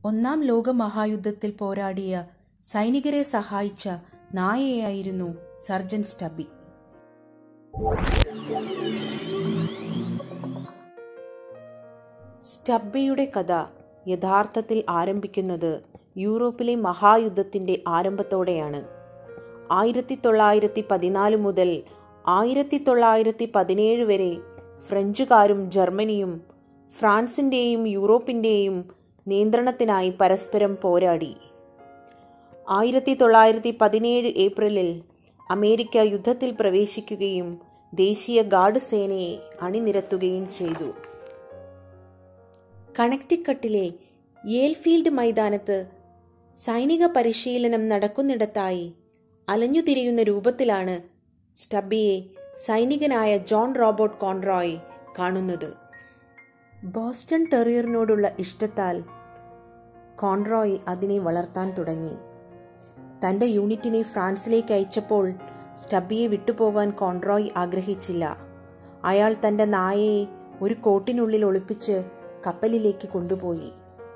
ഒന്നാം ലോകമഹായുദ്ധത്തിൽ പോരാടിയ സൈനികരെ സഹായിച്ച നായയായിരുന്നു സർജൻ സ്റ്റബി സ്റ്റബ്ബിയുടെ കഥ യഥാർത്ഥത്തിൽ ആരംഭിക്കുന്നത് യൂറോപ്പിലെ മഹായുദ്ധത്തിന്റെ ആരംഭത്തോടെയാണ് ആയിരത്തി തൊള്ളായിരത്തി പതിനാല് മുതൽ ആയിരത്തി തൊള്ളായിരത്തി പതിനേഴ് വരെ ഫ്രഞ്ചുകാരും ജർമ്മനിയും ഫ്രാൻസിന്റെയും യൂറോപ്പിന്റെയും നിയന്ത്രണത്തിനായി പരസ്പരം പോരാടി ആയിരത്തി തൊള്ളായിരത്തി പതിനേഴ് ഏപ്രിലിൽ അമേരിക്ക യുദ്ധത്തിൽ പ്രവേശിക്കുകയും ദേശീയ ഗാർഡ് സേനയെ അണിനിരത്തുകയും ചെയ്തു കണക്റ്റിക്കട്ടിലെ യേൽഫീൽഡ് മൈതാനത്ത് സൈനിക പരിശീലനം നടക്കുന്നിടത്തായി അലഞ്ഞുതിരിയുന്ന രൂപത്തിലാണ് സ്റ്റബിയെ സൈനികനായ ജോൺ റോബോട്ട് കോൺറോയ് കാണുന്നത് ബോസ്റ്റൺ ടെറിയറിനോടുള്ള ഇഷ്ടത്താൽ കോൺറോയ് അതിനെ വളർത്താൻ തുടങ്ങി തന്റെ യൂണിറ്റിനെ ഫ്രാൻസിലേക്ക് അയച്ചപ്പോൾ സ്റ്റബിയെ വിട്ടുപോകാൻ കോൺറോയ് ആഗ്രഹിച്ചില്ല അയാൾ തന്റെ നായയെ ഒരു കോട്ടിനുള്ളിൽ ഒളിപ്പിച്ച് കപ്പലിലേക്ക് കൊണ്ടുപോയി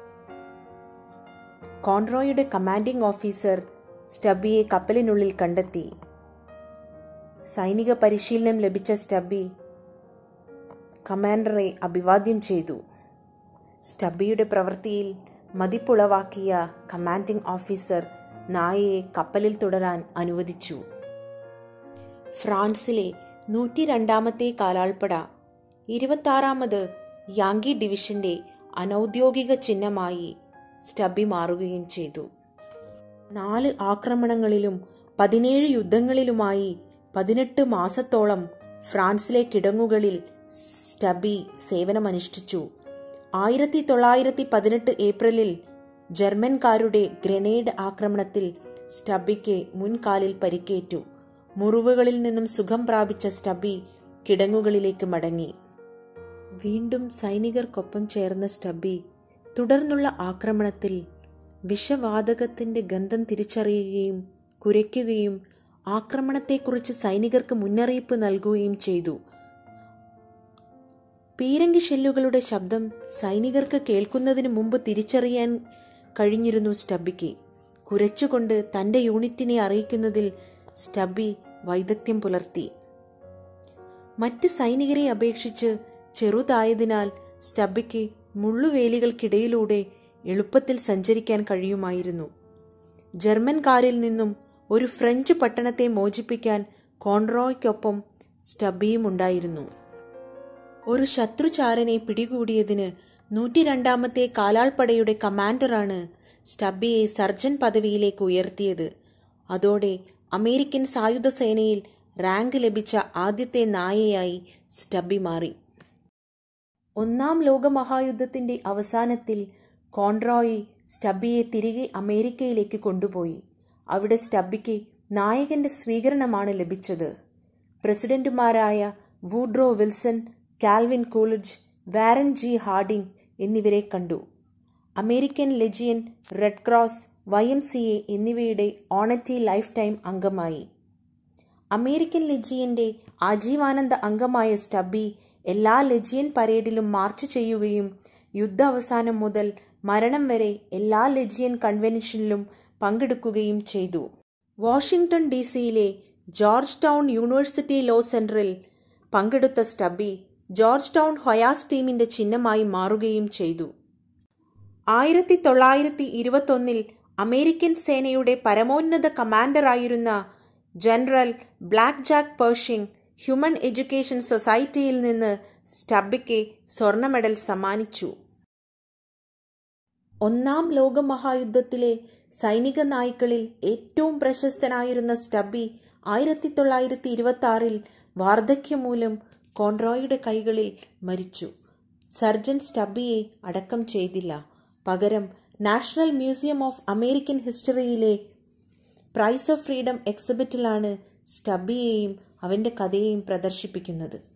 കോൺറോയുടെ കമാൻഡിംഗ് ഓഫീസർ സ്റ്റബിയെ കപ്പലിനുള്ളിൽ കണ്ടെത്തി സൈനിക പരിശീലനം ലഭിച്ച സ്റ്റബി കമാൻഡറെ അഭിവാദ്യം ചെയ്തു സ്റ്റബിയുടെ പ്രവൃത്തിയിൽ മതിപ്പുളവാക്കിയ കമാൻഡിംഗ് ഓഫീസർ നായയെ കപ്പലിൽ തുടരാൻ അനുവദിച്ചു ഫ്രാൻസിലെ നൂറ്റി രണ്ടാമത്തെ കാലാൾപ്പട ഇരുപത്താറാമത് യാങ്കി ഡിവിഷന്റെ അനൌദ്യോഗിക ചിഹ്നമായി സ്റ്റബി മാറുകയും ചെയ്തു നാല് ആക്രമണങ്ങളിലും പതിനേഴ് യുദ്ധങ്ങളിലുമായി പതിനെട്ട് മാസത്തോളം ഫ്രാൻസിലെ കിടങ്ങുകളിൽ സ്റ്റബി സേവനമനുഷ്ഠിച്ചു ആയിരത്തി തൊള്ളായിരത്തി പതിനെട്ട് ഏപ്രിലിൽ ജർമ്മൻകാരുടെ ഗ്രനേഡ് ആക്രമണത്തിൽ സ്റ്റബിക്ക് മുൻകാലിൽ പരിക്കേറ്റു മുറിവുകളിൽ നിന്നും സുഖം പ്രാപിച്ച സ്റ്റബി കിടങ്ങുകളിലേക്ക് മടങ്ങി വീണ്ടും സൈനികർക്കൊപ്പം ചേർന്ന സ്റ്റബി തുടർന്നുള്ള ആക്രമണത്തിൽ വിഷവാതകത്തിന്റെ ഗന്ധം തിരിച്ചറിയുകയും കുരയ്ക്കുകയും ആക്രമണത്തെക്കുറിച്ച് സൈനികർക്ക് മുന്നറിയിപ്പ് നൽകുകയും ചെയ്തു പീരങ്കി ഷെല്ലുകളുടെ ശബ്ദം സൈനികർക്ക് കേൾക്കുന്നതിന് മുമ്പ് തിരിച്ചറിയാൻ കഴിഞ്ഞിരുന്നു സ്റ്റബിക്ക് കുരച്ചുകൊണ്ട് തന്റെ യൂണിറ്റിനെ അറിയിക്കുന്നതിൽ സ്റ്റബി വൈദഗ്ധ്യം പുലർത്തി മറ്റ് സൈനികരെ അപേക്ഷിച്ച് ചെറുതായതിനാൽ സ്റ്റബിക്ക് മുള്ളുവേലികൾക്കിടയിലൂടെ എളുപ്പത്തിൽ സഞ്ചരിക്കാൻ കഴിയുമായിരുന്നു ജർമ്മൻകാരിൽ നിന്നും ഒരു ഫ്രഞ്ച് പട്ടണത്തെ മോചിപ്പിക്കാൻ കോൺറോയ്ക്കൊപ്പം സ്റ്റബിയും ഉണ്ടായിരുന്നു ഒരു ശത്രുചാരനെ പിടികൂടിയതിന് നൂറ്റി രണ്ടാമത്തെ കാലാൾപ്പടയുടെ കമാൻഡറാണ് സ്റ്റബിയെ സർജൻ പദവിയിലേക്ക് ഉയർത്തിയത് അതോടെ അമേരിക്കൻ സായുധ സേനയിൽ റാങ്ക് ലഭിച്ച ആദ്യത്തെ നായയായി സ്റ്റബി മാറി ഒന്നാം ലോകമഹായുദ്ധത്തിന്റെ അവസാനത്തിൽ കോൺട്രോയി സ്റ്റബിയെ തിരികെ അമേരിക്കയിലേക്ക് കൊണ്ടുപോയി അവിടെ സ്റ്റബിക്ക് നായകന്റെ സ്വീകരണമാണ് ലഭിച്ചത് പ്രസിഡന്റുമാരായ Woodrow Wilson Calvin Coolidge Warren G Harding എന്നിവരെ കണ്ടു American legion red cross Y M C A എന്നിവയുടെ ഓണറ്റി ലൈഫ് ടൈം അംഗമായി അമേരിക്കൻ ലെജിയന്റെ ആജീവാനന്ദ അംഗമായ സ്റ്റബി എല്ലാ ലെജിയൻ പരേഡിലും മാർച്ച് ചെയ്യുകയും യുദ്ധാവസാനം മുതൽ മരണം വരെ എല്ലാ ലെജിയൻ കൺവെൻഷനിലും പങ്കെടുക്കുകയും ചെയ്തു വാഷിംഗ്ടൺ ഡി സിയിലെ ജോർജ് ടൗൺ യൂണിവേഴ്സിറ്റി ലോ സെന്ററിൽ പങ്കെടുത്ത സ്റ്റബി ജോർജ് ടൗൺ ഹൊയാസ് ടീമിന്റെ ചിഹ്നമായി മാറുകയും ചെയ്തു ആയിരത്തി തൊള്ളായിരത്തി ഇരുപത്തൊന്നിൽ അമേരിക്കൻ സേനയുടെ പരമോന്നത കമാൻഡറായിരുന്ന general Black Jack Pershing humane education സൊസൈറ്റിയിൽ നിന്ന് സ്റ്റബിക്ക് സ്വർണ്ണ മെഡൽ സമ്മാനിച്ചു ഒന്നാം ലോകമഹായുദ്ധത്തിലെ സൈനിക നായ്ക്കളിൽ ഏറ്റവും പ്രശസ്തനായിരുന്ന സ്റ്റബി ആയിരത്തി തൊള്ളായിരത്തി ഇരുപത്തി ആറിൽ വാർദ്ധക്യം മൂലം കോൺട്രോയുടെ കൈകളിൽ മരിച്ചു സർജൻ സ്റ്റബിയെ അടക്കം ചെയ്തില്ല പകരം നാഷണൽ മ്യൂസിയം ഓഫ് അമേരിക്കൻ ഹിസ്റ്ററിയിലെ പ്രൈസ് ഓഫ് ഫ്രീഡം എക്സിബിറ്റിലാണ് സ്റ്റബിയെയും അവന്റെ കഥയെയും പ്രദർശിപ്പിക്കുന്നത്